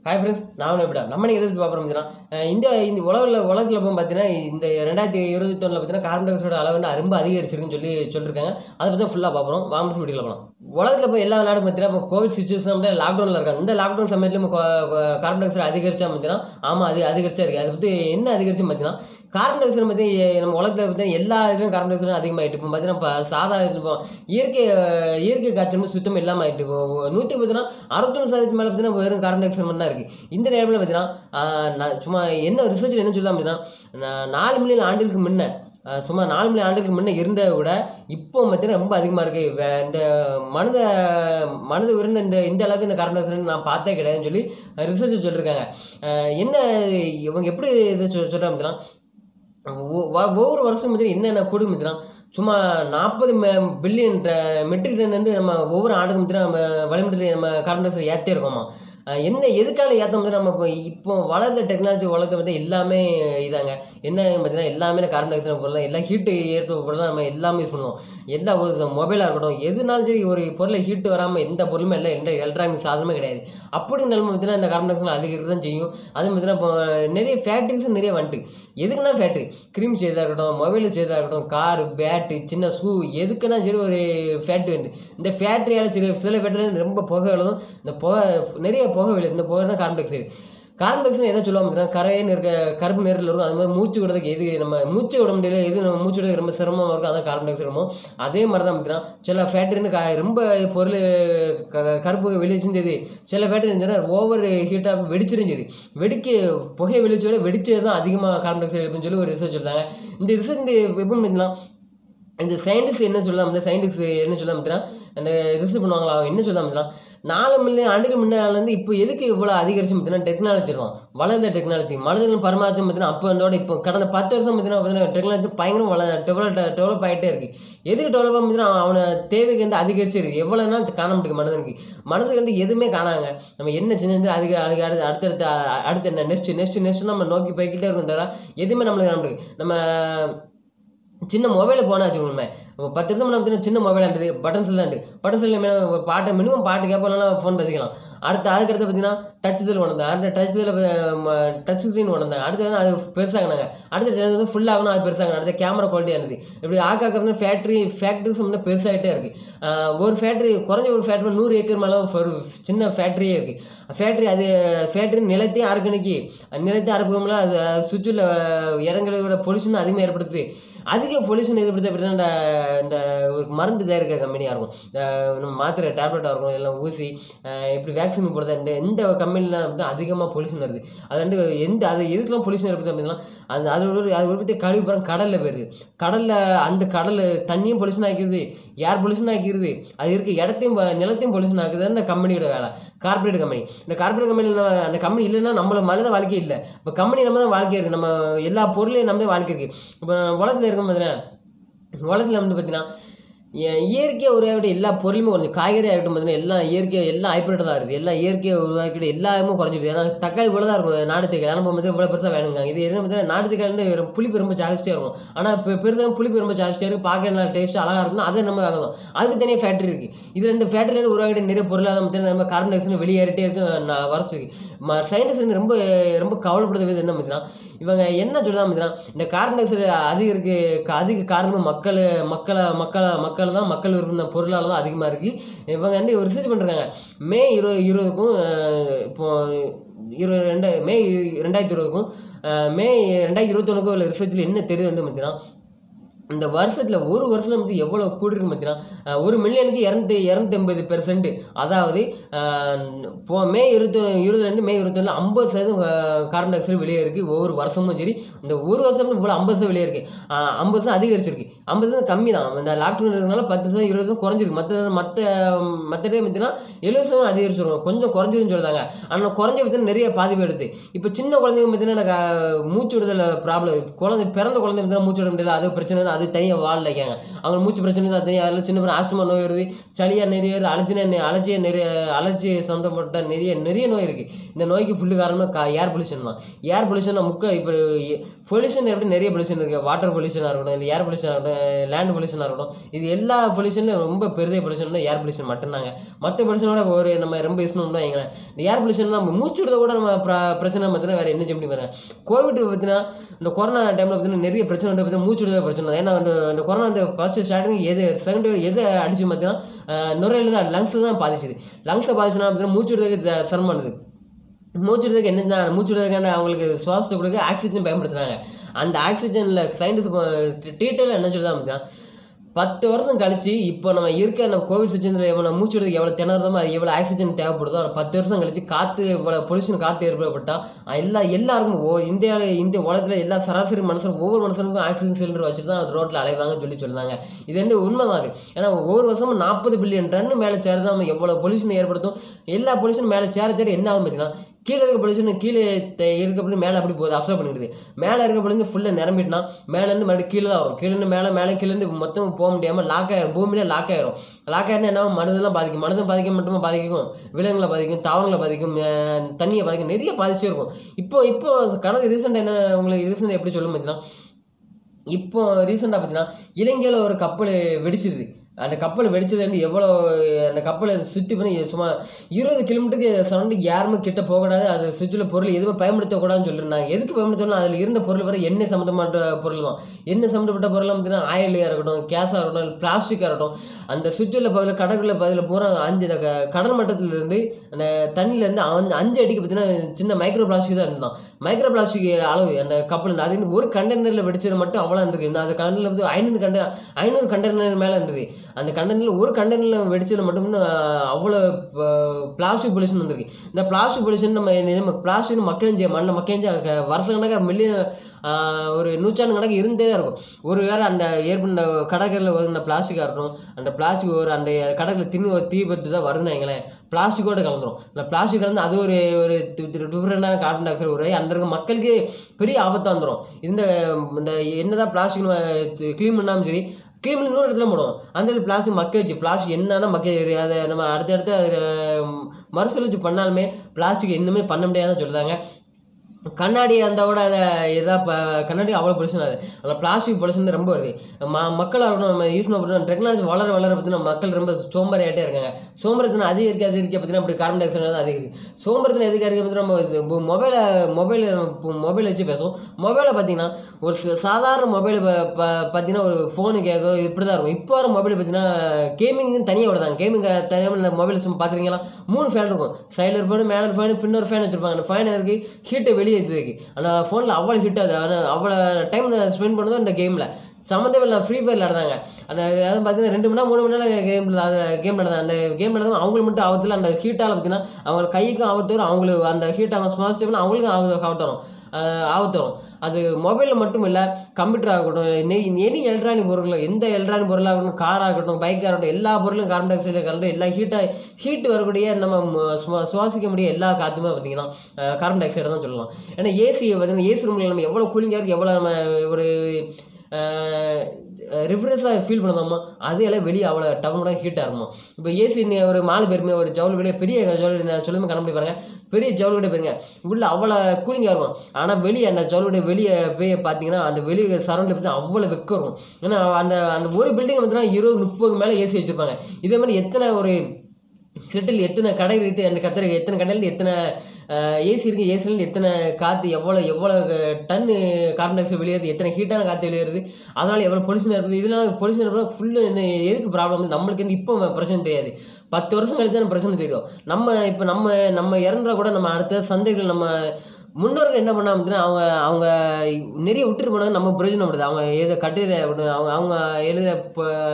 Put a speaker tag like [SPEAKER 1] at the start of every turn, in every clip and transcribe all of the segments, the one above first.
[SPEAKER 1] Hi friends நான் எப்படா நம்ம நீங்கள் எதிர்த்து பார்க்குறோம் பார்த்தீங்கன்னா இந்த இந்த உலகில் உலகத்தில் போய் பார்த்தீங்கன்னா இந்த ரெண்டாயிரத்தி இருபத்தி ஒன்றில் பார்த்தீங்கன்னா கார்பன் டை ஆக்சைடோட அளவு வந்து ரொம்ப அதிகரிச்சிருக்குன்னு சொல்லி சொல்லியிருக்காங்க அதை பற்றி ஃபுல்லாக பார்க்குறோம் வாங்க வீடியோவில் போகலாம் உலகத்தில் போய் எல்லா நாடும் பார்த்தீங்கன்னா இப்போ கோவிட் சுச்சுவேஷன் வந்து லாக்டவுனில் இருக்காங்க இந்த லாக்டவுன் சமயத்தில் நம்ம கார்பன் டை ஆக்சைடு அதிகரிச்சா பார்த்தீங்கன்னா ஆமாம் அது அதிகரிச்சா இருக்குது அதை பற்றி என்ன அதிகரிச்சு பார்த்தீங்கன்னா கார்பன் டை ஆக்சைடு பற்றி நம்ம உலகத்தில் பார்த்தீங்கன்னா எல்லா இதுலையும் கார்பன் டை ஆக்சைடு அதிகமாகிட்டு இப்போ பார்த்தீங்கன்னா இப்போ சாதா இப்போ இயற்கை இயற்கை காய்ச்சல் வந்து சுத்தம் இல்லாமல் ஆகிட்டு இப்போ நூற்றி பார்த்தீங்கன்னா அறுபத்தொன்று சதவீதம் மேலே பார்த்தீங்கன்னா வெறும் கார்பன் டை ஆக்சைடு தான் இருக்குது இந்த நேரத்தில் பார்த்தீங்கன்னா ஆஹ், நான் சும்மா என்ன ரிசர்ச்சில் என்ன சொல்லலாம் அப்படின்னா நான் நாலு மில்லியன் ஆண்டுகளுக்கு முன்ன ஆஹ், சும்மா நாலு மில்லியன் ஆண்டுகளுக்கு முன்ன இருந்ததை விட இப்போ பார்த்தீங்கன்னா ரொம்ப அதிகமாக இருக்குது வே- இந்த மனித மனித உயிரின இந்த இந்த அளவுக்கு இந்த கார்பன் டை ஆக்சைடு நான் பார்த்தே கிடையாதுன்னு சொல்லி ரிசர்ச் சொல்லியிருக்காங்க ஆஹ், என்ன இவங்க எப்படி இது சொல் சொல்கிறாங்க அப்படின்னா ஒ- வ- ஒவ்வொரு வருஷம் வந்து என்னென்ன கூடும் இதுனா சும்மா நாற்பது பில்லியன் மெட்ரிக் டன் வந்து நம்ம ஒவ்வொரு ஆண்டுக்கும் வந்து நம்ம வளிமண்டல நம்ம கார்பன் டை ஆக்சைடு ஏற்றே இருக்கோமா அஹ் என்ன எதுக்காக ஏற்ற வந்து நம்ம இப்போ இப்போ வளர்ந்த டெக்னாலஜி வளர்த்த வந்து எல்லாமே இதாங்க என்ன பார்த்தீங்கன்னா எல்லாமே கார்பன் டை ஆக்சைடு பொருள் எல்லாம் ஹீட்டு ஏற்படும் பொருள் தான் நம்ம எல்லாமே யூஸ் பண்ணுவோம் எல்லா ஒரு மொபைலாக இருக்கட்டும் எதுனாலும் சரி ஒரு பொருளை ஹீட்டு வராமல் எந்த பொருளுமே இல்லை எந்த எலக்ட்ரானிக் சாதனமே கிடையாது அப்படி நிலைமை பார்த்தீங்கன்னா இந்த கார்பன் டை ஆக்சைடு அதிகரிக்க தான் செய்யும் அது பார்த்தீங்கன்னா இப்போ நிறைய ஃபேக்ட்ரிஸும் நிறைய வந்துட்டு எதுக்குன்னா ஃபேக்ட்ரி க்ரீம் செய்தா இருக்கட்டும் மொபைல் செய்தா இருக்கட்டும் கார் பேட்டு சின்ன ஷூ எதுக்குன்னா சரி ஒரு ஃபேக்ட்ரி வந்து இந்த ஃபேக்ட்ரியால் சில சில ஃபேக்ட்ரியில் ரொம்ப புகை எழுதும் இந்த புகை நிறைய புகை விழுது இந்த புகை தான் carbon dioxide carbon dioxide எதை சொல்லுவாங்க பார்த்தீங்கன்னா கரையன்னு இருக்க கருப்பு நேரில் இருக்கும் அது மாதிரி மூச்சு விடுறதுக்கு எது நம்ம மூச்சு விட முடியல எது நம்ம மூச்சு விட ரொம்ப சிரமமாக இருக்கும் அதான் கார்பன் டை ஆக்சைடு இருக்கும் அதே மாதிரி தான் பார்த்தீங்கன்னா சில ஃபேக்ட்ரின்னு க ரொம்ப பொருள் க கருப்பு வெளிச்சிருந்தது சில ஃபேக்ட்ரி இருந்துச்சுன்னா ஓவர் ஹீட்டாக வெடிச்சிருந்தது வெடிக்க புகை வெளிச்சோட வெடிச்சது தான் அதிகமாக கார்பன் டை ஆக்சைடு அப்படின்னு சொல்லி ஒரு ரிசர்ச் சொல்லிட்டாங்க இந்த ரிசர்ச் எப்படின்னு பார்த்தீங்கன்னா இந்த சயின்டிஸ்ட் என்ன சொல்லலாம் இந்த சயின்டிஸ்ட் என்ன சொல்லலாம் பார்த்தீங்கன்னா அந்த ரிசர்ச் பண்ணுவாங்களா அவங்க என்ன சொல்லலாம் பார்த்தீங்கன்னா நாலு மில்லியன் ஆண்டுகள் முன்னாலேருந்து இப்போ எதுக்கு இவ்வளோ அதிகரிச்சு பார்த்தீங்கன்னா டெக்னாலஜி இருக்கும் வளர்ந்த டெக்னாலஜி மனிதர்கள் பரமாச்சம் பார்த்தீங்கன்னா அப்போ அதோட இப்போ கடந்த பத்து வருஷம் பார்த்தீங்கன்னா பார்த்தீங்கன்னா டெக்னாலஜி பயங்கரம் வள டெவலப் டெவலப் ஆகிட்டே இருக்குது எதுக்கு டெவலப் பார்த்தீங்கன்னா அவனை தேவைக்கு வந்து அதிகரிச்சிருக்கு எவ்வளோ நாள் காண முடியும் மனிதனுக்கு மனசுக்கு வந்து எதுவுமே காணாங்க நம்ம என்ன செஞ்சு அதுக்கு அதுக்கு அடுத்து அடுத்தடுத்து அ- அடுத்து என்ன நெக்ஸ்ட் நெக்ஸ்ட் நெக்ஸ்ட் நம்ம நோக்கி போய்கிட்டே இருக்கும் தவிர எதுவுமே நம்மளுக்கு காண முடியும் நம்ம சின்ன மொபைலில் போனால் வச்சுக்கோங்க இப்போ பத்து வருஷம் முன்னாடி பார்த்தீங்கன்னா சின்ன மொபைல் இருந்தது பட்டன் செல் தான் இருந்தது பட்டன் செல்லில் ஒரு பாட்டு மினிமம் பாட்டு கேட்போம்னாலும் ஃபோன் பேசிக்கலாம் அடுத்து அதுக்கடுத்து பார்த்தீங்கன்னா டச் செல் கொண்டு வந்தாங்க அடுத்த டச் செல்லில் டச் ஸ்க்ரீன் கொண்டு வந்தாங்க அடுத்து வந்து அது பெருசாகினாங்க அடுத்த வந்து ஃபுல் ஆகணும் அது பெருசாகணும் அடுத்த கேமரா குவாலிட்டியாக இருந்தது இப்படி ஆக்க ஆக்க ஃபேக்ட்ரி ஃபேக்ட்ரிஸ் வந்து பெருசாகிட்டே இருக்குது ஒரு ஃபேக்ட்ரி குறைஞ்ச ஒரு ஃபேக்ட்ரி நூறு ஏக்கர் மேலே ஒரு சின்ன ஃபேக்ட்ரியே இருக்குது ஃபேக்ட்ரி அது ஃபேக்ட்ரி நிலத்தையும் அறுக்கணிக்கு நிலத்தையும் அறுப்போம்ல அது சுற்றில் இடங்களோட பொல்யூஷன் அதிகமாக ஏற்படுத்துது அதிக பொல்யூஷன் ஏற்படுத்த அப்படின்னா இந்த இந்த ஒரு மருந்து தயாரிக்க கம்பெனியாக இருக்கும் இந்த நம்ம மாத்திரை டேப்லெட்டாக இருக்கும் எல்லாம் ஊசி அஹ் இப்படி வேக்சின் போடுறது இந்த இந்த கம்பெனிலாம் வந்து அதிகமாக பொல்யூஷன் வருது அது வந்து எந்த அது எதுக்கெல்லாம் பொல்யூஷன் ஏற்படுது அப்படின்னா அந்த அதோட அது ஒரு பற்றி கழிவு புறம் கடலில் போயிருது கடலில் அந்த கடல் தண்ணியும் பொல்யூஷன் ஆக்கிடுது ஏர் பொல்யூஷன் ஆக்கிடுது அது இருக்க இடத்தையும் ப- நிலத்தையும் பொல்யூஷன் ஆக்குது அந்த கம்பெனியோட வேலை கார்பரேட் கம்பெனி இந்த கார்பரேட் கம்பெனியில் அந்த கம்பெனி இல்லைன்னா நம்மள மனித வாழ்க்கை இல்லை இப்போ கம்பெனி நம்ம தான் வாழ்க்கை இருக்குது நம்ம எல்லா பொருளையும் நம்ம தான் வாழ்க்கை இருக்குது இப்போ உலகத்தில் இருக்கும் பார்த்தீங்கன்னா உலகத்தில் வந்து பார்த்தீங்கன்னா இய- இயற்கையை உருவாக்கிட்ட எல்லா பொருளுமே கொஞ்சம் காய்கறியாக இருக்கட்டும் பார்த்தீங்கன்னா எல்லாம் இயற்கை எல்லாம் ஹைப்ரிட் தான் இருக்குது எல்லாம் இயற்கையை உருவாக்கிட்டு எல்லாமே குறைஞ்சிட்டு ஏன்னா தக்காளி இவ்வளோ தான் இருக்கும் நாட்டு தக்காளி ஆனால் பார்த்தீங்கன்னா இவ்வளோ பெருசாக வேணுங்க இது என்ன பார்த்தீங்கன்னா நாட்டு தக்காளி வந்து ஒரு புளிப்பு ரொம்ப ஜாஸ்தியாக இருக்கும் ஆனால் இப்போ பெருசாக புளிப்பு ரொம்ப ஜாஸ்தியாக இருக்குது பார்க்க நல்லா டேஸ்ட் அழகாக இருக்கும் அதை நம்ம வாங்கணும் அதுக்கு தனியாக ஃபேக்ட்ரி இருக்குது இது ரெண்டு ஃபேக்ட்ரியிலேருந்து உருவாக்கிட்ட நிறைய பொருளாக பார்த்தீங்கன்னா நம்ம கார்பன் டை ஆக்சைடு வெளியேறிட்டே இருக்கு நான் வருஷத்துக்கு சயின்டிஸ்ட் வந்து ரொம்ப ரொம்ப கவலைப்படுறது என்ன பார்த்தீங்கன்னா இவங்க என்ன சொல்லுதான் பார்த்தீங்கன்னா இந்த கார்பன் டை ஆக்சைடு அதிகருக்கு அதிக காரணம் மக்கள் மக்களை மக்களை மக்கள் தான் மக்கள் விரும்பின பொருளால் தான் அதிகமாக இருக்குது இவங்க வந்து ஒரு ரிசர்ச் பண்ணுறாங்க மே இருபது இருபதுக்கும் அஹ், இப்போ இருபது ரெண்டு மே ரெண்டாயிரத்தி இருபதுக்கும் அஹ், மே ரெண்டாயிரத்தி இருபத்தொன்னுக்கும் உள்ள ரிசர்ச்சில் என்ன தெரியுது வந்து பார்த்தீங்கன்னா இந்த வருஷத்தில் ஒரு வருஷத்தில் வந்து எவ்வளோ கூடிருக்கு பார்த்தீங்கன்னா அஹ், ஒரு மில்லியனுக்கு இரநூத்தி இரநூத்தி ஐம்பது பெர்சென்ட் அதாவது அஹ், இப்போ மே இருபத்தி இருபது ரெண்டு மே இருபத்தொன்னு ஐம்பது சதவீதம் அஹ், கார்பன் டை ஆக்சைடு வெளியே இருக்குது ஒவ்வொரு வருஷமும் சரி இந்த ஒரு வருஷம் இவ்வளோ ஐம்பது சதவீதம் வெளியே இருக்குது ஐம்பது சதவீதம் அதிகரிச்சிருக்கு ஐம்பது சதவீதம் கம்மி தான் இந்த லாக்டவுன் இருக்கிறனால பத்து சதவீதம் இருபது சதவீதம் குறைஞ்சிருக்கு மற்ற மற்ற மற்ற டைம் பார்த்தீங்கன்னா எழுபது சதவீதம் அதிகரிச்சிருக்கும் கொஞ்சம் குறைஞ்சிருன்னு சொல்லுறாங்க ஆனால் குறைஞ்ச பார்த்தீங்கன்னா நிறைய பாதிப்பு எடுத்து இப்போ சின்ன குழந்தைங்க பார்த்தீங்கன்னா எனக்கு அஹ், மூச்சு விடுதல ப்ராப்ளம் குழந்தை பிறந்த குழந்தை பார்த்தீங்கன்னா மூச்சு விட முடியல அது பிரச்சனை அது தனியாக வால் வைக்காங்க அவங்க மூச்சு பிரச்சனை தான் தனியாக அதில் சின்ன பிள்ளை ஆஸ்துமா நோய் வருது சளியாக நிறைய வருது அலர்ஜினா அலர்ஜிய நிறைய அலர்ஜி சம்மந்தப்பட்ட நிறைய நிறைய நோய் இருக்குது இந்த நோய்க்கு ஃபுல்லு காரணமாக கா ஏர் பொல்யூஷன் தான் ஏர் பொல்யூஷன் முக்க இப்போ பொல்யூஷன் எப்படி நிறைய பொல்யூஷன் இருக்குது வாட்டர் பொல்யூஷனாக இருக்கட்டும் இல்லை ஏர் பொல்யூஷன் ஆகட்டும் லேண்ட் பொல்யூஷனாக இருக்கட்டும் இது எல்லா பொல்யூஷன்லையும் ரொம்ப பெரிய பொல்யூஷன் ஏர் பொல்யூஷன் மட்டும்தாங்க மற்ற பொல்யூஷனோட ஒரு நம்ம ரொம்ப யூஸ் பண்ணோம்னா வைங்களேன் இந்த ஏர் பொல்யூஷன் நம்ம மூச்சு விடுறத கூட நம்ம பிர- பிரச்சனை பார்த்தீங்கன்னா வேறு என்ன செய்ய முடியும் பாருங்க கோவிட் பார்த்தீங்கன்னா இந்த கொரோனா டைமில் பார்த்தீங்கன்னா நிறைய பிரச்சனை வந்து பார்த்தீங்கன்னா மூச்சு விடுறத பிரச்சனை தான். ஏன்னா அந்த அந்த கொரோனா அந்த ஃபர்ஸ்ட் ஸ்டார்டிங் எது செகண்ட் எது அடிச்சு பார்த்தீங்கன்னா நுரையில் தான் லங்ஸில் தான் பாதிச்சுது லங்ஸை பாதிச்சுனா பார்த்தீங்கன்னா மூச்சு விடுறதுக்கு த- சிரமமானது மூச்சு விடுறதுக்கு என்ன தான் மூச்சு விடுறதுக்கான அவங்களுக்கு சுவாசத்தை கொடுக்க ஆக்சிஜன் பயன்படுத்துனாங்க அந்த ஆக்சிஜனில் சயின்டிஸ்ட் டீட்டெயிலாக என்ன சொல்லுதான் அப்படின்னா பத்து வருஷம் கழிச்சு இப்போ நம்ம இருக்க நம்ம கோவிட் சுச்சுவேஷனில் எவ்வளோ மூச்சு விடுறதுக்கு எவ்வளோ திணறதோ அது எவ்வளோ ஆக்சிஜன் தேவைப்படுதோ அந்த பத்து வருஷம் கழிச்சு காற்று இவ்வளோ பொல்யூஷன் காற்று ஏற்பட்டால் எல்லா எல்லாருக்கும் ஓ இந்தியாவில் இந்திய உலகத்தில் எல்லா சராசரி மனுஷனுக்கும் ஒவ்வொரு மனுஷனுக்கும் ஆக்சிஜன் சிலிண்டர் வச்சுட்டு தான் ரோட்டில் அலைவாங்கன்னு சொல்லி சொல்லுவாங்க இது வந்து உண்மை தான் அது ஏன்னா ஒவ்வொரு வருஷமும் நாற்பது பில்லியன் டன்னு மேலே சேருது நம்ம எவ்வளோ பொல்யூஷன் ஏற்படுத்தும் எல்லா பொல்யூஷன் மேலே சேர சேர என்ன ஆகும் பார்த்தீங்கன்னா கீழே இருக்க பொல்யூஷன் கீழே த- இருக்க பொழுது மேலே அப்படி போகுது அப்சர்வ் பண்ணிடுது மேலே இருக்க பொழுது ஃபுல்லாக நிரம்பிட்டுனா மேலேருந்து மறுபடியும் கீழே தான் வரும் கீழேருந்து மேலே மேலே கீழேருந்து மொத்தம் போக முடியாமல் லாக் ஆயிரும் பூமியிலே லாக் ஆயிரும் லாக் ஆயிருந்தா என்ன ஆகும்? மனிதெல்லாம் பாதிக்கும் மனிதன் பாதிக்க மட்டுமா பாதிக்கும் விலங்குகளை பாதிக்கும் தாவரங்களை பாதிக்கும் அஹ் தண்ணியை பாதிக்கும் நிறைய பாதிச்சே இருக்கும் இப்போ இப்போ கணக்கு ரீசெண்ட் என்ன உங்களுக்கு ரீசெண்ட் எப்படி சொல்லும் பார்த்தீங்கன்னா இப்போ ரீசெண்டாக பார்த்தீங்கன்னா இலங்கையில் ஒரு கப்பல் வெடிச்சிருது அந்த கப்பல் வெடிச்சது வந்து எவ்வளோ அந்த கப்பலை சுற்றி பண்ணி சும்மா இருபது கிலோமீட்டருக்கு சரௌண்டிங் யாருமே கிட்ட போகக்கூடாது அது சுற்றில பொருள் எதுவுமே பயன்படுத்தக்கூடாதுன்னு சொல்லியிருந்தாங்க எதுக்கு பயன்படுத்தணும் அதில் இருந்த பொருள் வர எண்ணெய் சம்மந்தப்பட்ட பொருள் தான் எண்ணெய் சம்மந்தப்பட்ட பொருள் பார்த்தீங்கன்னா ஆயிலாக இருக்கட்டும் கேஸாக இருக்கட்டும் பிளாஸ்டிக்காக இருக்கட்டும் அந்த சுற்றில் பகுதியில் கடற்குள்ள பகுதியில் பூரா அஞ்சு இந்த க- கடல் மட்டத்திலிருந்து அந்த தண்ணியிலேருந்து அஞ்சு அஞ்சு அடிக்கு பார்த்தீங்கன்னா சின்ன மைக்ரோ பிளாஸ்டிக் தான் இருந்தான் மைக்ரோ பிளாஸ்டிக் அளவு அந்த கப்பல் அது இன்னும் ஒரு கண்டெய்னரில் வெடிச்சது மட்டும் அவ்வளோ இருந்திருக்கு இன்னும் அந்த கண்டெய்னர் வந்து ஐநூறு கண்டெ ஐநூறு கண்டெய்னர் மேலே இருந்தது அந்த கண்டெய்னரில் ஒரு கண்டெய்னரில் வெடிச்சது மட்டும் இன்னும் அவ்வளோ பிளாஸ்டிக் பொல்யூஷன் வந்திருக்கு இந்த பிளாஸ்டிக் பொல்யூஷன் நம்ம நம்ம பிளாஸ்டிக் மக்கஞ்சு மண்ணை மக்கஞ்சு வருஷ கணக்காக மில்லியன் ஒரு நூற்றாண்டு கணக்கு இருந்தே தான் இருக்கும் ஒரு வேளை அந்த ஏற்பட்ட கடற்கரையில் வருகிற பிளாஸ்டிக்காக இருக்கட்டும் அந்த பிளாஸ்டிக் ஒரு அந்த கடற்கரையில் தின்னு ஒரு தீ பத்து தான் வருதுன்னு வைங்களேன் பிளாஸ்டிக்கோட கலந்துரும் அந்த பிளாஸ்டிக் கலந்து அது ஒரு ஒரு டிஃப்ரெண்டான கார்பன் டை ஆக்சைடு ஒரு அந்த இருக்க மக்களுக்கு பெரிய ஆபத்தாக வந்துடும் இந்த இந்த என்னதான் பிளாஸ்டிக் நம்ம க்ளீன் பண்ணாலும் சரி க்ளீன் பண்ணி இன்னொரு இடத்துல போடுவோம் அந்த இடத்துல பிளாஸ்டிக் மக்க வச்சு பிளாஸ்டிக் என்னன்னா மக்க அதை நம்ம அடுத்தடுத்து அதை மறுசுழற்சி பண்ணாலுமே பிளாஸ்டிக் இன்னுமே பண்ண முடியாதுன்னு சொல்லுறாங்க கண்ணாடி அந்த விட அதை எதா இப்போ கண்ணாடி அவ்வளோ பொல்யூஷன் ஆகுது அதில் பிளாஸ்டிக் பொல்யூஷன் ரொம்ப வருது ம மக்கள் ஆகட்டும் நம்ம யூஸ் பண்ண டெக்னாலஜி வளர வளர பார்த்தீங்கன்னா மக்கள் ரொம்ப சோம்பேறியாகிட்டே இருக்காங்க சோம்பரத்தின அதிகரிக்க அதிகரிக்க பார்த்தீங்கன்னா அப்படி கார்பன் டை ஆக்சைடு தான் அதிகரிக்குது சோம்பரத்தின எதுக்கு அதிகரிக்க நம்ம மொபைலை மொபைல் மொபைல் வச்சு பேசுவோம் மொபைலை பார்த்தீங்கன்னா ஒரு ச- சாதாரண மொபைல் பார்த்தீங்கன்னா ஒரு ஃபோனு கேட்கும் இப்படி தான் இருக்கும் இப்போ வர மொபைல் பார்த்தீங்கன்னா கேமிங்னு தனியாக விடுதாங்க கேமிங் தனியாக இந்த மொபைல் சும்மா பார்த்துருக்கீங்களா மூணு ஃபேன் இருக்கும் சைடில் ஒரு ஃபேனு மேலே ஒரு ஃபேனு பின்னொரு ஃபேன் வச்சிருப்பாங்க அந்த ஃபேன் இருக்கு ஹீட்டை வெளியேற்றுதுக்கு அந்த ஃபோனில் அவ்வளோ ஹீட் ஆகுது ஆனால் அவ்வளோ டைம் ஸ்பெண்ட் பண்ணதும் இந்த கேமில் சம்மந்தமே இல்லை ஃப்ரீ ஃபயர் விளாடுறாங்க அந்த அதாவது பார்த்தீங்கன்னா ரெண்டு மணி நேரம் மூணு மணி நேரம் கேம் அந்த கேம் விளாடுறாங்க அந்த கேம் விளாடுறது அவங்களுக்கு மட்டும் ஆபத்தில் அந்த ஹீட்டால் பார்த்தீங்கன்னா அவங்க கைக்கும் ஆபத்து வரும் அவங்களுக்கு அந்த ஹீட் அவங்க ஸ்மார்ட் ஸ்டேபிள் அவங்களுக்கும் ஆபத்து ஆபத்து வரும் ஆஹ் ஆபத்து வரும் அது மொபைலில் மட்டும் இல்லை கம்ப்யூட்டர் ஆகட்டும் நெய் எனி எலக்ட்ரானிக் பொருள் எந்த எலக்ட்ரானிக் பொருளாக இருக்கட்டும் கார் ஆகட்டும் பைக் ஆகட்டும் எல்லா பொருளும் கார்பன் டை ஆக்சைடு கலந்து எல்லா ஹீட்டாக ஹீட் வரக்கூடிய நம்ம ம- சுவா- சுவாசிக்க முடிய எல்லா காற்றுமே பார்த்தீங்கன்னா கார்பன் டை ஆக்சைடு தான் சொல்லலாம் ஏன்னா ஏசி பார்த்தீங்கன்னா ஏசி ரூமில் நம்ம எவ்வளோ கூலிங்காக இருக்குது எவ்வளோ நம்ம ஒரு ரிஃப்ரெஷ்ஷாக ஃபீல் பண்ணுறோமோ அது எல்லாம் வெளியே அவ்வளோ டவுனோட ஹீட்டாக இருக்கும் இப்போ ஏசி ஒரு மாலு பேருமே ஒரு ஜவுளி கடையே பெரிய ஜவுளி நான் சொல்லுமே கண்டுபிடி பாருங்க பெரிய ஜவுளி கடை பாருங்க உள்ள அவ்வளோ கூலிங்காக இருக்கும் ஆனால் வெளியே அந்த ஜவுளி கடை வெளியே போய் பார்த்தீங்கன்னா அந்த வெளியே சரௌண்டில் பார்த்து அவ்வளோ வெக்க இருக்கும் ஏன்னா அந்த அந்த ஒரு பில்டிங் பார்த்தீங்கன்னா இருபது முப்பது மேலே ஏசி வச்சுருப்பாங்க இதே மாதிரி எத்தனை ஒரு செட்டில் எத்தனை கடை இருக்குது அந்த கத்திர எத்தனை கடையில் எத்தனை ஏசி இருக்குது ஏசிலேருந்து எத்தனை காற்று எவ்வளோ எவ்வளோ டன்னு கார்பன் டை ஆக்சைடு வெளியேறுது எத்தனை ஹீட்டான காற்று வெளியேறுது அதனால் எவ்வளோ பொல்யூஷன் இருக்குது இதனால பொல்யூஷன் இருந்தால் ஃபுல்லு எதுக்கு ப்ராப்ளம் வந்து நம்மளுக்கு வந்து இப்போ பிரச்சனை தெரியாது பத்து வருஷம் கழிச்சு தான் பிரச்சனை தெரியும் நம்ம இப்போ நம்ம நம்ம இறந்தா கூட நம்ம அடுத்த சந்தைகள் நம்ம முன்னோர்கள் என்ன பண்ணாம இருந்துன்னா அவங்க அவங்க நிறைய விட்டுட்டு போனாங்க நம்ம பிரயோஜனப்படுது அவங்க எழுத கட்டுரை அவங்க அவங்க எழுத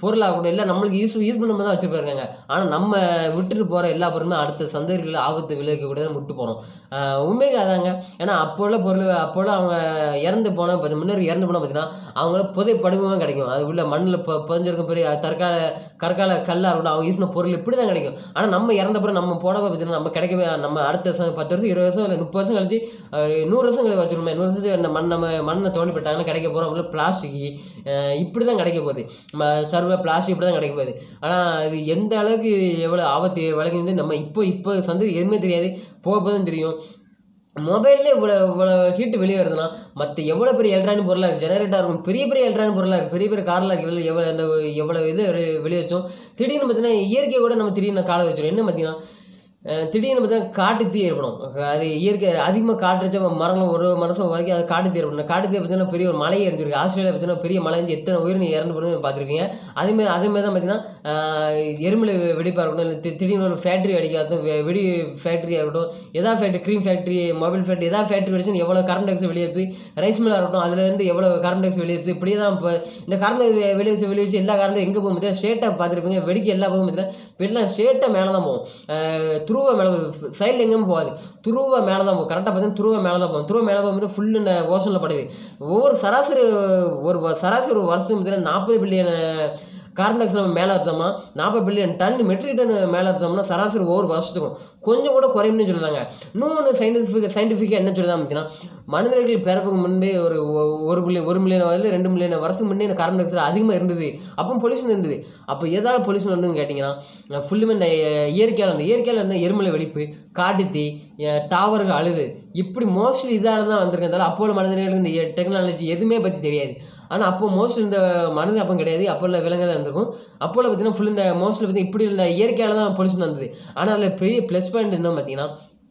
[SPEAKER 1] பொருளாகட்டும் இல்லை நம்மளுக்கு யூஸ் யூஸ் பண்ணாம தான் வச்சுருப்பாருங்க ஆனால் நம்ம விட்டுட்டு போகிற எல்லா பொருளுமே அடுத்த சந்ததிகளில் ஆபத்து விளைவிக்கக்கூடியதான் விட்டு போகிறோம் உண்மையில அதாங்க ஏன்னா அப்போ உள்ள பொருள் அப்போ உள்ள அவங்க இறந்து போன பத்தி முன்னாடி இறந்து போனால் பார்த்தீங்கன்னா அவங்கள புதை படிவமாக கிடைக்கும் அது உள்ள மண்ணில் பொ புதஞ்சிருக்கும் பெரிய தற்கால கற்கால கல்லாக இருக்கட்டும் அவங்க யூஸ் பண்ண பொருள் இப்படி தான் கிடைக்கும் ஆனால் நம்ம இறந்த பிறகு நம்ம போனப்போ பார்த்தீங்கன்னா நம்ம கிடைக்கவே நம்ம அடுத்த வருஷம் பத்து வருஷம் இருபது வருஷம் இல்லை முப்பது வருஷம் கழிச்சு ஒரு நூறு வருஷம் கழிச்சு வச்சிருமே நூறு வருஷத்துக்கு அந்த மண் நம்ம மண்ணை தோண்டி போட்டாங்கன்னா கிடைக்க போகிறோம் அப்படின்னா பிளாஸ்டிக் இப்படி தான் கிடைக்க போகுது நம்ம சர்வ பிளாஸ்டிக் இப்படி தான் கிடைக்க போகுது ஆனால் இது எந்த அளவுக்கு எவ்வளோ ஆபத்து விளங்குது நம்ம இப்போ இப்போ சந்ததி எதுவுமே தெரியாது போக போதும் தெரியும் மொபைல்ல இவ்வளோ இவ்வளோ ஹீட் வெளியே வருதுன்னா மற்ற எவ்வளோ பெரிய எலக்ட்ரானிக் பொருளாக இருக்குது ஜெனரேட்டாக இருக்கும் பெரிய பெரிய எலக்ட்ரானிக் பொருளாக இருக்குது பெரிய பெரிய காரில் இருக்குது எவ்வளோ அந்த எவ்வளோ இது வெ- வெளியே வச்சோம் திடீர்னு பார்த்தீங்கன்னா இயற்கையை கூட நம்ம திடீர்னு காலை வச்சிடும் என்ன பார்த்தீங்கன்னா அஹ் திடீர்னு பார்த்தீங்கன்னா காட்டு தீ ஏற்படும் அது இயற்கை அதிகமாக காற்று வச்சா மரங்கள் ஒரு மரசம் வரைக்கும் அது காட்டு தீ ஏற்படும் காட்டு தீ பார்த்தீங்கன்னா பெரிய ஒரு மலை எரிஞ்சிருக்கு ஆஸ்திரேலியா பார்த்தீங்கன்னா பெரிய மலை எரிஞ்சு எத்தனை உயிர் இறந்து போடுன்னு பார்த்துருப்பீங்க அதேமாதிரி அதேமாதிரி தான் பார்த்தீங்கன்னா ஆஹ் எருமலை வெடிப்பாக இருக்கட்டும் இல்லை தி- திடீர்னு ஒரு ஃபேக்ட்ரி அடிக்காதும் வெடி ஃபேக்ட்ரியாக இருக்கட்டும் எதா factory cream factory mobile factory எதா ஃபேக்ட்ரி வெடிச்சு எவ்வளோ கார்பன் டை ஆக்சைடு வெளியேறுது ரைஸ் மில்லாக இருக்கட்டும் அதுலேருந்து எவ்வளோ கார்பன் டை ஆக்சைடு வெளியேறுது இப்படியே தான் இப்போ இந்த கார்பன் டை வெளியே வச்சு வெளியே வச்சு எல்லா கார்பன் எங்கே போகும் பார்த்தீங்கன்னா ஷேட்டை பார்த்துருப்பீங்க வெடிக்க எல்லா போகும் பார்த்தீங்கன்னா இப்போ எல்லாம் ஷேட்டை மேலே தான் போகும் ஆஹ் துருவ மேலே சைடில் எங்கேயும் போகாது துருவ மேலே தான் போகும் கரெக்டாக பார்த்தீங்கன்னா துருவ மேலே தான் போகும் துருவ மேலே போகும்போது ஃபுல்லு ஓசனில் படுது ஒவ்வொரு சராசரி ஒரு வ- சராசரி ஒரு வருஷத்துக்கு பார்த்தீங்கன்னா நாற்பது பில்லியன் கார்பன் டை ஆக்சைடு நம்ம மேலே அடிச்சோம்னா நாற்பது பில்லியன் டன் மெட்ரிக் டன் மேலே அடிச்சோம்னா சராசரி ஒவ்வொரு வருஷத்துக்கும் கொஞ்சம் கூட குறையும்னு சொல்லுறாங்க இன்னொன்று சயின்டிஃபிக் சயின்டிஃபிக்காக என்ன சொல்லுதா பார்த்தீங்கன்னா மனிதர்கள் பிறப்புக்கு முன்பே ஒரு ஒ- ஒரு மில்லியன் ஒரு மில்லியன் வயதில் ரெண்டு மில்லியன் வருஷத்துக்கு முன்னே இந்த கார்பன் டை ஆக்சைடு அதிகமாக இருந்தது அப்போ பொல்யூஷன் இருந்தது அப்போ எதால பொல்யூஷன் இருந்ததுன்னு கேட்டிங்கன்னா ஃபுல்லுமே இந்த இயற்கையால் இருந்த இயற்கையால் இருந்த எருமலை வெடிப்பு காட்டுத்தீ டாவர்கள் அழுது இப்படி மோஸ்ட்லி இதால தான் வந்திருக்கிறதால அப்போ உள்ள மனிதர்களுக்கு இந்த டெக்னாலஜி எதுவுமே பற்றி தெரியாது ஆனால் அப்போ மோஸ்ட்லி இந்த மனித அப்போ கிடையாது அப்போ உள்ள விலங்கு தான் இருந்திருக்கும் அப்போ உள்ள பார்த்தீங்கன்னா ஃபுல் இந்த மோஸ்ட்லி பார்த்தீங்கன்னா இப்படி இந்த இயற்கையால் தான் பொல்யூஷன் வந்தது ஆனால் அதில் பெரிய ப்ளஸ் பாயிண்ட் என்ன பார்த்தீங்கன்னா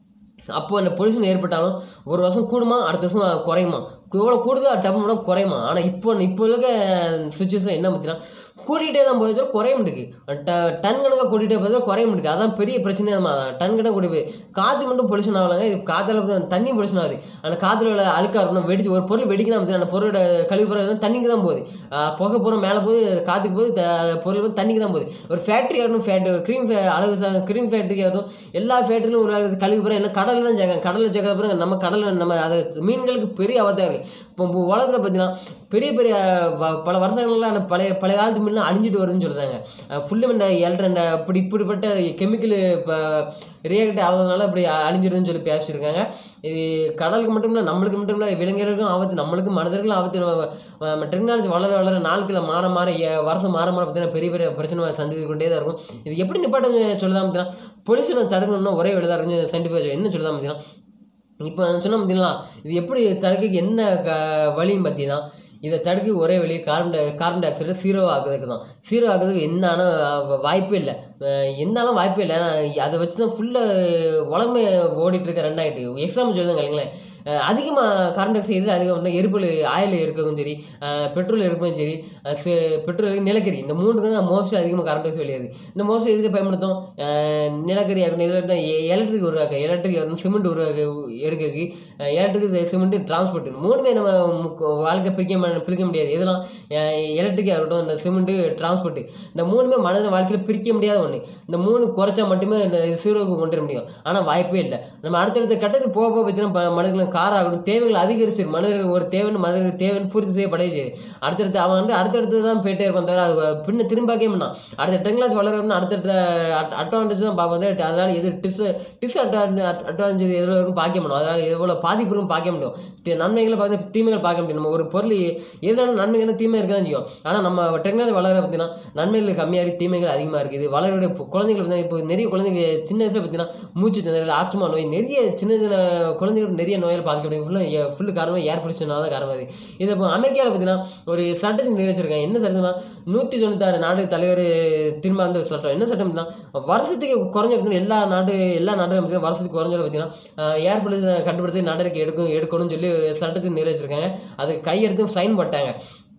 [SPEAKER 1] அப்போ அந்த பொல்யூஷன் ஏற்பட்டாலும் ஒரு வருஷம் கூடுமா அடுத்த வருஷம் குறையுமா எவ்வளோ கூடுதோ டப்பு குறையுமா ஆனால் இப்போ இப்போ இருக்க சுச்சுவேஷன் என்ன பார்த்தீங்கன்னா கூட்டிகிட்டே தான் போய் தவிர குறைய மாட்டேங்குது ட டன் கணக்காக கூட்டிகிட்டே போய் தவிர குறைய மாட்டேங்குது அதான் பெரிய பிரச்சனையே நம்ம அதான் டன் கணக்காக கூட்டி போய் காற்று மட்டும் பொல்யூஷன் ஆகலாங்க இது காற்றுல பார்த்தா தண்ணி பொல்யூஷன் ஆகுது அந்த காற்றுல உள்ள அழுக்காக இருக்கணும் வெடிச்சு ஒரு பொருள் வெடிக்கலாம் பார்த்தீங்கன்னா அந்த பொருளோட கழிவு பொருள் தண்ணிக்கு தான் போகுது ஆஹ் புகை பூரா மேலே போகுது காற்றுக்கு போகுது த- பொருள் வந்து தண்ணிக்கு தான் போகுது ஒரு ஃபேக்ட்ரி ஆகட்டும் ஃபேக்ட்ரி க்ரீம் அளவு க்ரீம் ஃபேக்ட்ரி ஆகட்டும் எல்லா ஃபேக்ட்ரிலும் உருவாகிறது கழிவு பூரா என்ன கடலில் தான் சேர்க்காங்க கடலில் சேர்க்காத பிறகு நம்ம கடலில் நம்ம அது மீன்களுக்கு பெரிய ஆபத்தாக இருக்குது இப்போ இப்போ உலகத்தில் பார்த்தீங்கன்னா பெரிய பெரிய வ- பல வருஷங்கள்லாம் அந்த பழைய பழைய காலத்து மீன்லாம் அழிஞ்சிட்டு வருதுன்னு சொல்கிறாங்க ஃபுல்லு இந்த எல்ற இந்த இப்படி இப்படிப்பட்ட கெமிக்கல் இப்போ ரியாக்ட் ஆகுறதுனால இப்படி அ- அழிஞ்சிடுதுன்னு சொல்லி பேசியிருக்காங்க இது கடலுக்கு மட்டும் இல்லை நம்மளுக்கு மட்டும் இல்லை விலங்குகளுக்கும் ஆபத்து நம்மளுக்கும் மனிதர்களும் ஆபத்து நம்ம நம்ம டெக்னாலஜி வளர வளர நாளுக்குள்ள மாற மாற எ- வருஷம் மாற மாற பார்த்தீங்கன்னா பெரிய பெரிய பிரச்சனை சந்தித்து கொண்டே தான் இருக்கும் இது எப்படி நிப்பாட்டு சொல்லுதான் பார்த்தீங்கன்னா பொல்யூஷனை தடுக்கணும்னா ஒரே எழுதா இருக்கு சயின்டிஃபிக் என்ன சொல்லுதான் பார்த்தீங்கன்னா இப்போ சொன்ன பார்த்தீங்களா இது எப்படி தடுக்க என்ன க வழின்னு பார்த்தீங்கன்னா இதை தடுக்க ஒரே வழி carbon di carbon dioxide zero ஆகுறதுக்கு தான் ஜீரோ ஆகுறதுக்கு என்னான வாய்ப்பே இல்லை என்னாலும் வாய்ப்பே இல்லை ஏன்னா அதை வச்சு தான் ஃபுல்லாக உலகமே ஓடிட்டு இருக்க ரெண்டாயிட்டு எக்ஸாம்பிள் சொல்லுங்க இல்லைங்களேன் அதிகமாக கார்பன் டை ஆக்சைடு அதிகம் எரிபொருள் ஆயில் இருக்கவும் சரி பெட்ரோல் இருக்கவும் சரி அஹ் சே- பெட்ரோல் நிலக்கரி இந்த மூணுக்கு தான் மோஸ்ட்லி அதிகமாக கார்பன் டை ஆக்சைடு வெளியாது இந்த மோஸ்ட்லி எதுக்கு பயன்படுத்தும் அஹ் நிலக்கரி ஆகட்டும் இதில் எலக்ட்ரிக் உருவாக்க எலக்ட்ரிக் ஆகட்டும் சிமெண்ட் உருவாக்க எடுக்கிறதுக்கு எலக்ட்ரிக் சிமெண்ட் டிரான்ஸ்போர்ட் மூணுமே நம்ம முக்க- வாழ்க்கை பிரிக்க ம- பிரிக்க முடியாது இதெல்லாம் எலக்ட்ரிக் ஆகட்டும் இந்த சிமெண்ட் டிரான்ஸ்போர்ட் இந்த மூணுமே மனித வாழ்க்கையில் பிரிக்க முடியாத ஒன்று இந்த மூணு குறைச்சா மட்டுமே இந்த சீரோவுக்கு கொண்டு வர முடியும் ஆனால் வாய்ப்பே இல்லை நம்ம அடுத்தடுத்த கட்டத்துக்கு போக போக பார்த்தீங்கன்னா மனிதர்கள் கார் ஆகட்டும் தேவைகள் அதிகரிச்சு மனிதர்கள் ஒரு தேவைன்னு மனிதர்கள் தேவைன்னு பூர்த்தி செய்யப்படவே செய்யுது அடுத்தடுத்து அவன் வந்து அடுத்தடுத்து தான் போயிட்டே இருப்பான் தவிர அது பின்ன திரும்பாக்கவே மாட்டான் அடுத்த டெக்னாலஜி வளரணும்னு அடுத்தடுத்த அட்வான்டேஜ் தான் பார்ப்போம் தவிர அதனால எது டிஸ் டிஸ் அட்வான்டேஜ் எவ்வளோ இருக்கும் பார்க்க முடியும் அதனால எவ்வளோ பாதிப்பு இருக்கும் பார்க்க முடியும் தி- நன்மைகளை பார்த்து தீமைகள் பார்க்க முடியும் நம்ம ஒரு பொருள் எதுனாலும் நன்மைகள் தீமை இருக்க தான் செய்யும் ஆனால் நம்ம டெக்னாலஜி வளர பார்த்தீங்கன்னா நன்மைகள் கம்மியாக இருக்குது தீமைகள் அதிகமாக இருக்குது வளருடைய இப்போ குழந்தைகள் பார்த்தீங்கன்னா இப்போ நிறைய குழந்தைங்க சின்ன வயசுல பார்த்தீங்கன்னா மூச்சு திணறல் ஆஸ்துமா நோய் நிறைய சின்ன சின்ன குழந்தைகள் நிறைய நோயால் பாதிக்கப்படுது ஃபுல்லாக ஃபுல்லு காரணம் ஏர் பொல்யூஷனால தான் காரணம் அது இது இப்போ அமெரிக்காவில் பார்த்தீங்கன்னா ஒரு சட்டத்தை நிறைவேற்றிருக்காங்க என்ன சட்டம்னா நூற்றி தொண்ணூத்தாறு நாடு தலைவர் திரும்ப வந்து ஒரு சட்டம் என்ன சட்டம்னா வருஷத்துக்கு குறைஞ்ச எல்லா நாடு எல்லா நாடுகளும் பார்த்தீங்கன்னா வருஷத்துக்கு குறைஞ்ச பார்த்தீங்கன்னா ஏர் பொல்யூஷனை கட்டுப்படுத்தி நடவடிக்கை எடுக்கும் எடுக்கணும்னு சொல்லி ஒரு சட்டத்தை நிறைவேற்றிருக்காங்க அது கையெடுத்து சைன் போட்டாங்க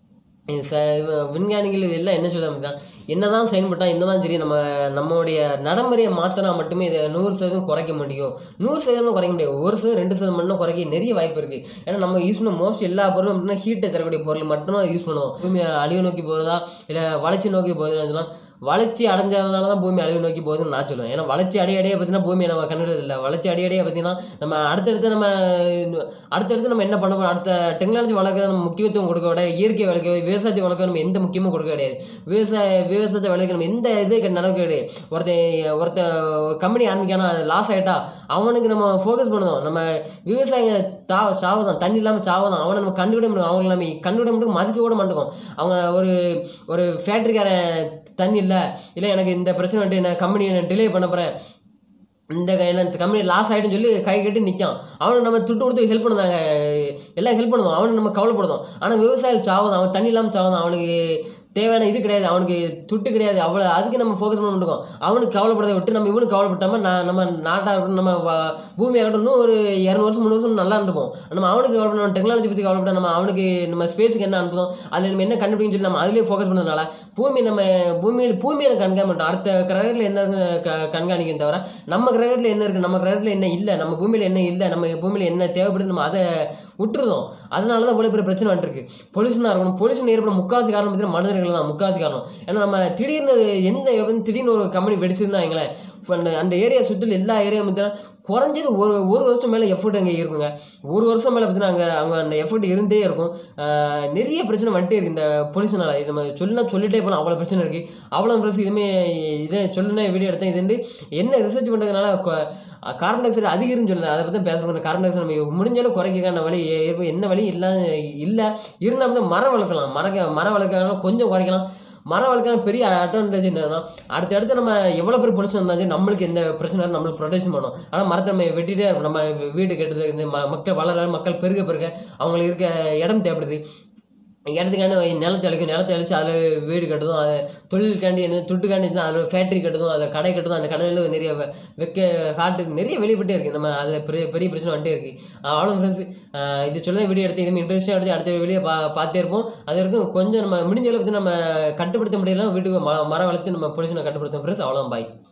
[SPEAKER 1] இது ச இவ- விஞ்ஞானிகள் இது எல்லாம் என்ன சொல்ல அப்படின்னா என்னதான் செயல்பட்டா என்னதான் சரி நம்ம நம்மளுடைய நடைமுறையை மாற்றினா மட்டுமே இதை நூறு சதவீதம் குறைக்க முடியும் நூறு சதவீதம் குறைக்க முடியாது ஒரு சதவீதம் ரெண்டு சதவீதம் மட்டும் குறைக்க நிறைய வாய்ப்பு இருக்குது ஏன்னா நம்ம யூஸ் பண்ண மோஸ்ட் எல்லா பொருளும் அப்படின்னா ஹீட்டை தரக்கூடிய பொருள் மட்டும்தான் யூஸ் பண்ணுவோம் பூமி அழிவு நோக்கி போகிறதா இல்லை வளர்ச்சி நோக்கி போகுதுன்னு சொன்னா வளர்ச்சி அடைஞ்சதுனால தான் பூமி அழிவு நோக்கி போகுதுன்னு நான் சொல்லுவேன் ஏன்னா வளர்ச்சி அடைய அடைய பார்த்தீங்கன்னா பூமியை நம்ம கண்டுறது இல்லை வளர்ச்சி அடைய அடைய பார்த்தீங்கன்னா நம்ம அடுத்தடுத்து நம்ம அடுத்தடுத்து நம்ம என்ன பண்ண போகிறோம் அடுத்த டெக்னாலஜி வளர்க்க நம்ம முக்கியத்துவம் கொடுக்க விட இயற்கை வளர்க்க விவசாயத்தை வளர்க்க நம்ம எந்த முக்கியமும் கொடுக்க கிடையாது விவசாய விவசாயத்தை வளர்க்க நம்ம எந்த இது நடக்க கிடையாது ஒருத்தன் ஒருத்த கம்பெனி ஆரம்பிக்கானா லாஸ் ஆகிட்டா அவனுக்கு நம்ம ஃபோக்கஸ் பண்ணுதோம் நம்ம விவசாயிங்க தா சாவதான் தண்ணி இல்லாமல் சாவதான் அவனை நம்ம கண்டுவிட முடியும் அவங்களை நம்ம கண்டுவிட முடியும் மதிக்க கூட மாட்டோம் அவங்க ஒரு ஒரு ஃபேக்ட்ரிக்காரன் தண்ணி இல்லை இல்லை எனக்கு இந்த பிரச்சனை வந்துட்டு நான் கம்பெனி நான் டிலே பண்ண போகிறேன் இந்த க- என்ன இந்த கம்பெனி லாஸ் ஆகிட்டுன்னு சொல்லி கை கட்டி நிற்கான் அவனுக்கு நம்ம துட்டு கொடுத்து ஹெல்ப் பண்ணுதாங்க எல்லாம் ஹெல்ப் பண்ணுவோம் அவனுக்கு நம்ம கவலைப்படுதோம் ஆனால் விவசாயம் சாவதான் அவன் தண்ணி இல்லாமல் சாவதான் அவனுக்கு தேவையான இது கிடையாது அவனுக்கு துட்டு கிடையாது அவ்வளோ அதுக்கு நம்ம ஃபோக்கஸ் பண்ண மாட்டோம் அவனுக்கு கவலைப்படதை விட்டு நம்ம இவனுக்கு கவலைப்பட்டாம நான் நம்ம நாட்டாக இருக்கட்டும் நம்ம வ- பூமியாகட்டும் இன்னும் ஒரு இரநூறு வருஷம் முந்நூறு வருஷம் நல்லா இருந்துப்போம் நம்ம அவனுக்கு கவலைப்பட நம்ம டெக்னாலஜி பற்றி கவலைப்பட நம்ம அவனுக்கு நம்ம ஸ்பேஸுக்கு என்ன அனுப்புதோம் அதில் நம்ம என்ன கண்டுபிடிக்கும் சொல்லி நம்ம அதிலே ஃபோக்கஸ் பண்ணதுனால பூமி நம்ம பூமியில் பூமியை நம்ம கண்காண மாட்டோம் அடுத்த கிரகத்தில் என்ன இருக்குன்னு க கண்காணிக்கும் தவிர நம்ம கிரகத்தில் என்ன இருக்குது நம்ம கிரகத்தில் என்ன இல்லை நம்ம பூமியில் என்ன இல்லை நம்ம பூமியில் என்ன தேவைப்படுது நம்ம அதை விட்டுருதோம் அதனால தான் இவ்வளோ பெரிய பிரச்சனை வந்துருக்கு பொல்யூஷனாக இருக்கணும் பொல்யூஷன் ஏற்படும் முக்காவாசி காரணம் பார்த்தீங்கன்னா மனிதர்கள் தான் முக்காவாசி காரணம் ஏன்னா நம்ம திடீர்னு எந்த வந்து திடீர்னு ஒரு கம்பெனி வெடிச்சிருந்தா வைங்களேன் இப்ப அந்த அந்த ஏரியா சுற்றில எல்லா ஏரியா பார்த்தீங்கன்னா குறைஞ்சது ஒரு ஒரு வருஷம் மேலே எஃபர்ட் அங்கே இருக்குங்க ஒரு வருஷம் மேலே பார்த்தீங்கன்னா அங்கே அவங்க அந்த எஃபர்ட் இருந்தே இருக்கும் ஆஹ் நிறைய பிரச்சனை வந்துட்டே இருக்குது இந்த பொல்யூஷனால் இது நம்ம சொல்லினா சொல்லிட்டே போகலாம் அவ்வளோ பிரச்சனை இருக்குது அவ்வளோ பிரச்சனை இதுவுமே இதை சொல்லுனா வீடியோ எடுத்தேன் இது வந்து என்ன ரிசர்ச் பண்ணுறதுனால கார்பன் டை ஆக்சைடு அதிகரின்னு சொல்லுது அதை பற்றி பேசுகிறோம் கார்பன் டை ஆக்சைடு நம்ம முடிஞ்சாலும் குறைக்கான வழி எ- என்ன வழி இல்லை இல்லை இருந்தால் வந்து மரம் வளர்க்கலாம் மர மரம் வளர்க்கலாம் கொஞ்சம் குறைக்கலாம் மரம் வளர்க்கலாம் பெரிய அட்வான்டேஜ் என்னன்னா அடுத்தடுத்து நம்ம எவ்வளோ பெரிய பொலிஷன் இருந்தாலும் நம்மளுக்கு எந்த பிரச்சனை இருந்தாலும் நம்மளுக்கு ப்ரொடெக்ஷன் பண்ணும் ஆனால் மரத்தை நம்ம வெட்டிகிட்டே இருக்கோம் நம்ம வீடு கட்டுறது இந்த ம- மக்கள் வளர மக்கள் பெருக பெருக அவங்களுக்கு இருக்க இடம் தேவைப்படுது இடத்துக்காண்டி நிலத்தை அழிக்கும் நிலத்தை அழிச்சு அதில் வீடு கட்டுதும் அதை தொழிலுக்காண்டி என்ன துட்டுக்காண்டி இருந்தால் அதில் ஃபேக்ட்ரி கட்டுதும் அதில் கடை கட்டுதும் அந்த கடையில் நிறைய வெ- வெக்க காட்டுக்கு நிறைய வெளிப்பட்டே இருக்குது நம்ம அதில் பெரிய பெரிய பிரச்சனை வந்துட்டே இருக்குது அவ்வளோ ஃப்ரெண்ட்ஸ் இது சொல்ல வீடியோ எடுத்து இதுமாதிரி இன்ட்ரெஸ்ட்டாக எடுத்து அடுத்த வீடியோ பா பார்த்தே இருப்போம் அது வரைக்கும் கொஞ்சம் நம்ம முடிஞ்ச அளவுக்கு நம்ம கட்டுப்படுத்த முடியல வீட்டுக்கு ம மரம் வளர்த்து நம்ம பொலிஷனை கட்டுப்படுத்தும் ஃப்ரெண்ட்ஸ் அவ்வளோதான் பாய்